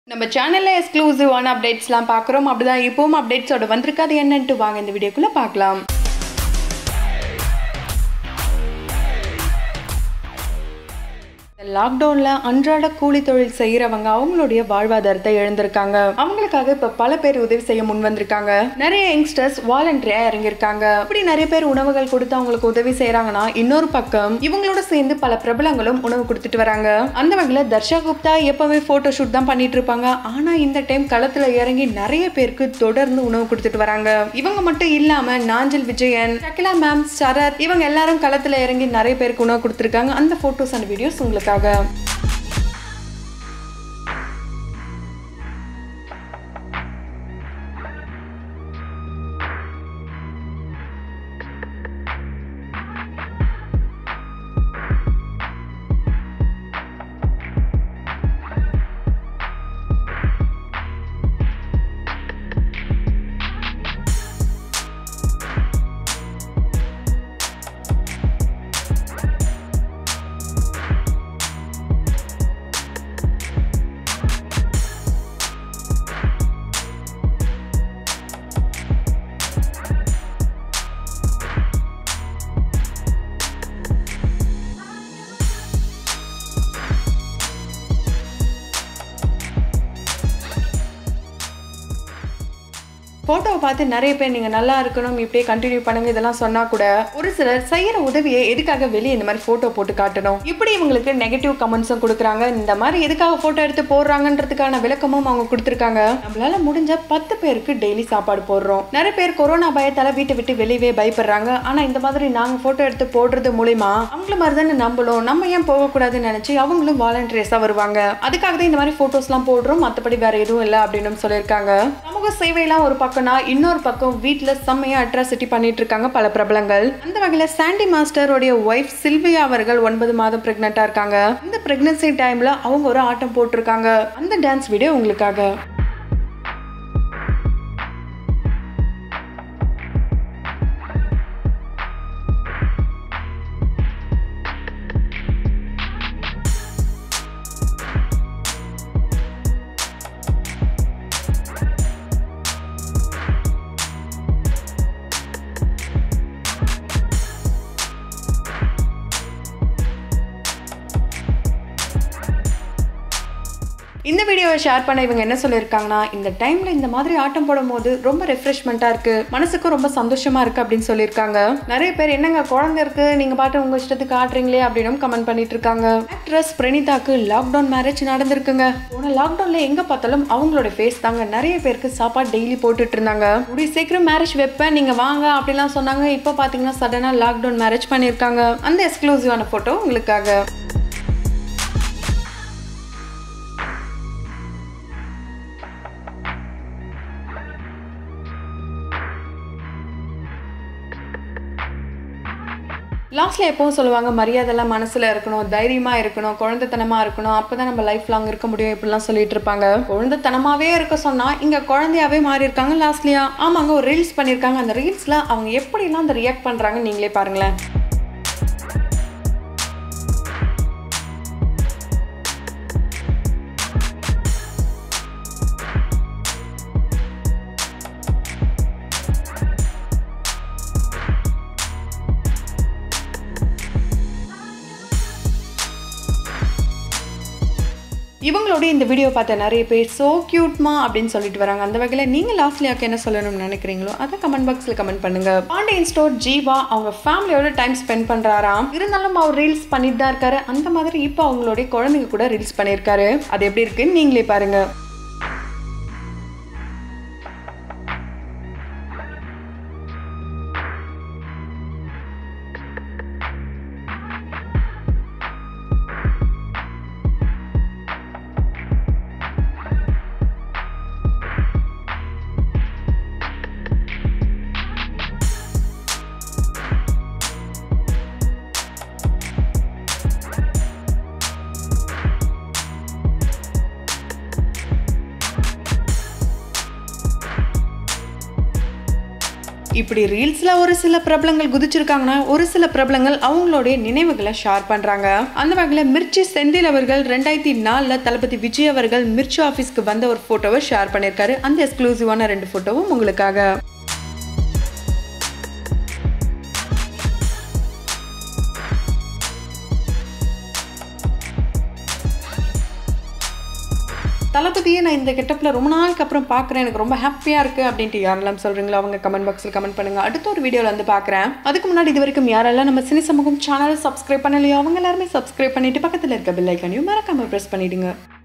நம்ம சேனலில் எக்ஸ்க்ளூசிவான அப்டேட்ஸ்லாம் பார்க்குறோம் அப்படிதான் இப்போவும் அப்டேட்ஸோட வந்திருக்காது என்னன்ட்டு வாங்க இந்த வீடியோக்குள்ளே பார்க்கலாம் லாக்டவுனில் அன்றாட கூலி தொழில் செய்கிறவங்க அவங்களுடைய வாழ்வாதாரத்தை இழந்திருக்காங்க அவங்களுக்காக இப்போ பல பேர் உதவி செய்ய முன் வந்திருக்காங்க நிறைய யங்ஸ்டர்ஸ் வாலண்டரியா இறங்கியிருக்காங்க இப்படி நிறைய பேர் உணவுகள் கொடுத்து அவங்களுக்கு உதவி செய்கிறாங்கன்னா இன்னொரு பக்கம் இவங்களோட சேர்ந்து பல பிரபலங்களும் உணவு கொடுத்துட்டு வராங்க அந்த வகையில் தர்ஷா குப்தா எப்பவுமே ஃபோட்டோ ஷூட் தான் பண்ணிட்டு இருப்பாங்க ஆனால் இந்த டைம் களத்தில் இறங்கி நிறைய பேருக்கு தொடர்ந்து உணவு கொடுத்துட்டு வராங்க இவங்க மட்டும் இல்லாம நாஞ்சல் விஜயன் சகிலா மேம் சரத் இவங்க எல்லாரும் களத்தில் இறங்கி நிறைய பேருக்கு உணவு கொடுத்துருக்காங்க அந்த ஃபோட்டோஸ் அண்ட் வீடியோஸ் உங்களுக்காக ஃபோட்டோவை பார்த்து நிறைய பேர் நீங்கள் நல்லா இருக்கணும் இப்படியே கண்டினியூ பண்ணுங்க இதெல்லாம் சொன்னா கூட ஒரு சிலர் செய்யற உதவியை எதுக்காக வெளியே இந்த மாதிரி ஃபோட்டோ போட்டு காட்டணும் இப்படி இவங்களுக்கு நெகட்டிவ் கமெண்ட்ஸும் கொடுக்குறாங்க இந்த மாதிரி எதுக்காக ஃபோட்டோ எடுத்து போடுறாங்கன்றதுக்கான விளக்கமும் அவங்க கொடுத்துருக்காங்க நம்மளால முடிஞ்ச பத்து பேருக்கு டெய்லி சாப்பாடு போடுறோம் நிறைய பேர் கொரோனா பயத்தால வீட்டை விட்டு வெளியவே பயப்படுறாங்க ஆனா இந்த மாதிரி நாங்க ஃபோட்டோ எடுத்து போடுறது மூலியமா அவங்கள மாதிரி தானே நம்பலும் நம்ம ஏன் போகக்கூடாதுன்னு நினைச்சு அவங்களும் வாலண்டியர்ஸா வருவாங்க அதுக்காக தான் இந்த மாதிரி போட்டோஸ்லாம் போடுறோம் மற்றபடி வேற எதுவும் இல்லை அப்படின்னு சொல்லியிருக்காங்க சமூக சேவையெல்லாம் ஒரு பக்கம்னா இன்னொரு பக்கம் வீட்டில் செம்மையா அட்ராசிட்டி பண்ணிட்டு இருக்காங்க பல பிரபலங்கள் அந்த வகையில் சாண்டி மாஸ்டருடைய ஒய்ஃப் சில்வியா அவர்கள் ஒன்பது மாதம் பிரெக்னெண்டா இருக்காங்க இந்த பிரெக்னன்சி டைம்ல அவங்க ஒரு ஆட்டம் போட்டிருக்காங்க அந்த டான்ஸ் வீடியோ உங்களுக்காக இந்த வீடியோவை ஷேர் பண்ண இவங்க என்ன சொல்லியிருக்காங்கன்னா இந்த டைம்ல இந்த மாதிரி ஆட்டம் போடும்போது ரொம்ப ரெஃப்ரெஷ்மெண்ட்டா இருக்கு மனசுக்கும் ரொம்ப சந்தோஷமா இருக்கு அப்படின்னு சொல்லியிருக்காங்க நிறைய பேர் என்னங்க குழந்தை இருக்கு நீங்க பாட்டு உங்க இஷ்டத்துக்கு ஆடுறீங்களே அப்படின்னு கமெண்ட் பண்ணிட்டு இருக்காங்க ஆக்ட்ரஸ் பிரணீதாக்கு லாக்டவுன் மேரேஜ் நடந்திருக்குங்க போன லாக்டவுன்ல எங்க பார்த்தாலும் அவங்களோட ஃபேஸ் தாங்க நிறைய பேருக்கு சாப்பாடு டெய்லி போட்டுட்டு இருந்தாங்க கூடிய சீக்கிரம் மேரேஜ் வைப்பேன் நீங்க வாங்க அப்படிலாம் சொன்னாங்க இப்போ பாத்தீங்கன்னா சடனா லாக்டவுன் மேரேஜ் பண்ணியிருக்காங்க அந்த எக்ஸ்க்ளூசிவான போட்டோ உங்களுக்காக லாஸ்ட்ல எப்பவும் சொல்லுவாங்க மரியாதைலாம் மனசுல இருக்கணும் தைரியமா இருக்கணும் குழந்தைத்தனமா இருக்கணும் அப்பதான் நம்ம லைஃப் லாங் இருக்க முடியும் இப்படிலாம் சொல்லிட்டு இருப்பாங்க குழந்தைத்தனமாவே இருக்க சொன்னா இங்க குழந்தையாவே மாறி இருக்காங்க லாஸ்ட்லயா ஆமாங்க ஒரு ரீல்ஸ் பண்ணிருக்காங்க அந்த ரீல்ஸ்ல அவங்க எப்படிலாம் அந்த ரியாக்ட் பண்றாங்க நீங்களே பாருங்களேன் இவங்களோட இந்த வீடியோ பார்த்த நிறைய பேர் சோ கியூட்மா அப்படின்னு சொல்லிட்டு வராங்க அந்த வகையில் நீங்கள் லாஸ்ட்லியாக்கு என்ன சொல்லணும்னு நினைக்கிறீங்களோ அதை கமெண்ட் பாக்ஸில் கமெண்ட் பண்ணுங்க பாண்டியன் ஸ்டோர் ஜீவா அவங்க ஃபேமிலியோட டைம் ஸ்பெண்ட் பண்ணுறாராம் இருந்தாலும் அவர் ரீல்ஸ் பண்ணிட்டு தான் இருக்காரு அந்த மாதிரி இப்போ அவங்களுடைய குழந்தைங்க கூட ரீல்ஸ் பண்ணியிருக்காரு அது எப்படி இருக்குன்னு நீங்களே பாருங்க இப்படி ரீல்ஸ்ல ஒரு சில பிரபலங்கள் குதிச்சிருக்காங்கன்னா ஒரு சில பிரபலங்கள் அவங்களுடைய நினைவுகளை ஷேர் பண்றாங்க அந்த வகையில் மிர்ச்சி செந்தில் அவர்கள் ரெண்டாயிரத்தி நாலுல தளபதி விஜய் அவர்கள் மிர்ச்சி ஆஃபீஸ்க்கு வந்த ஒரு போட்டோவை ஷேர் பண்ணியிருக்காரு அந்த எக்ஸ்க்ளூசிவான ரெண்டு போட்டோவும் உங்களுக்காக தளபதியை நான் இந்த கெட்டப்பில் ரொம்ப நாளுக்கு அப்புறம் பார்க்குறேன் எனக்கு ரொம்ப ஹாப்பியாக இருக்குது அப்படின்ட்டு யாரெல்லாம் சொல்கிறீங்களோ அவங்க கமெண்ட் பாக்ஸில் கமெண்ட் பண்ணுங்கள் அடுத்த ஒரு வீடியோவில் வந்து பார்க்குறேன் அதுக்கு முன்னாடி இது வரைக்கும் யாரெல்லாம் நம்ம சினி சமூகம் சேனலை சப்ஸ்கிரைப் பண்ணலையோ அவங்க எல்லாருமே சப்ஸ்கிரைப் பண்ணிட்டு பக்கத்தில் இருக்க பெல் ஐக்கானையும் மறக்காமல் ப்ரெஸ் பண்ணிவிடுங்க